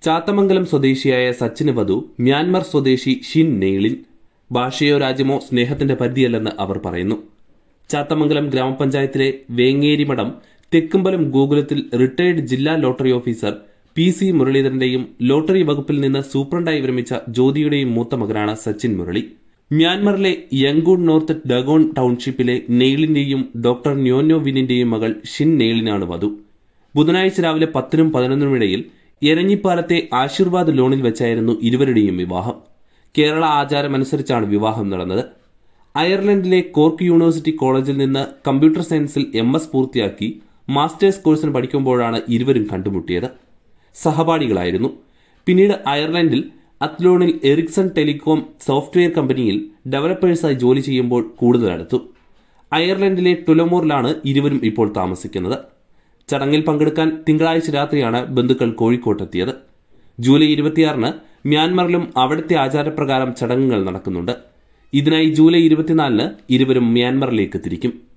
ചാത്തമംഗലം സ്വദേശിയായ സച്ചിന് വധു മ്യാൻമർ സ്വദേശി ഷിൻ നെയ്ലിൻ ഭാഷയോ രാജ്യമോ സ്നേഹത്തിന്റെ പരിധിയല്ലെന്ന് അവർ പറയുന്നു ചാത്തമംഗലം ഗ്രാമപഞ്ചായത്തിലെ വേങ്ങേരിമഠം തെക്കുംബലം ഗോകുലത്തിൽ റിട്ടയർഡ് ജില്ലാ ലോട്ടറി ഓഫീസർ പി സി മുരളീധരന്റെയും ലോട്ടറി വകുപ്പിൽ നിന്ന് സൂപ്രണ്ടായി വിരമിച്ച ജ്യോതിയുടെയും മൂത്ത മകനാണ് സച്ചിൻ മുരളി മ്യാൻമറിലെ യങ്കൂൺ നോർത്ത് ഡഗോൺ ടൌൺഷിപ്പിലെ നെയ്ലിന്റെയും ഡോക്ടർ ന്യോന്യോ വിനിന്റെയും മകൾ ഷിൻ നെയ്ലിനാണ് വധു ബുധനാഴ്ച രാവിലെ പത്തിനും പതിനൊന്നിനും ഇടയിൽ എരഞ്ഞിപ്പാലത്തെ ആശീർവാദ് ലോണിൽ വെച്ചായിരുന്നു ഇരുവരുടെയും വിവാഹം കേരള ആചാരമനുസരിച്ചാണ് വിവാഹം നടന്നത് അയർലൻഡിലെ കോർക്ക് യൂണിവേഴ്സിറ്റി കോളേജിൽ നിന്ന് കമ്പ്യൂട്ടർ സയൻസിൽ എം എസ് പൂർത്തിയാക്കി മാസ്റ്റേഴ്സ് കോഴ്സിന് പഠിക്കുമ്പോഴാണ് ഇരുവരും കണ്ടുമുട്ടിയത് സഹപാഠികളായിരുന്നു പിന്നീട് അയർലൻഡിൽ അത്ലോണിൽ എറിക്സൺ ടെലികോം സോഫ്റ്റ്വെയർ കമ്പനിയിൽ ഡെവലപ്പേഴ്സായി ജോലി ചെയ്യുമ്പോൾ കൂടുതൽ അടുത്തു അയർലൻഡിലെ ടുലമോറിലാണ് ഇരുവരും ഇപ്പോൾ താമസിക്കുന്നത് ചടങ്ങിൽ പങ്കെടുക്കാൻ തിങ്കളാഴ്ച രാത്രിയാണ് ബന്ധുക്കൾ കോഴിക്കോട്ടെത്തിയത് ജൂലൈ ഇരുപത്തിയാറിന് മ്യാൻമറിലും അവിടുത്തെ ആചാരപ്രകാരം ചടങ്ങുകൾ നടക്കുന്നുണ്ട് ഇതിനായി ജൂലൈ ഇരുപത്തിനാലിന് ഇരുവരും മ്യാൻമറിലേക്ക് തിരിക്കും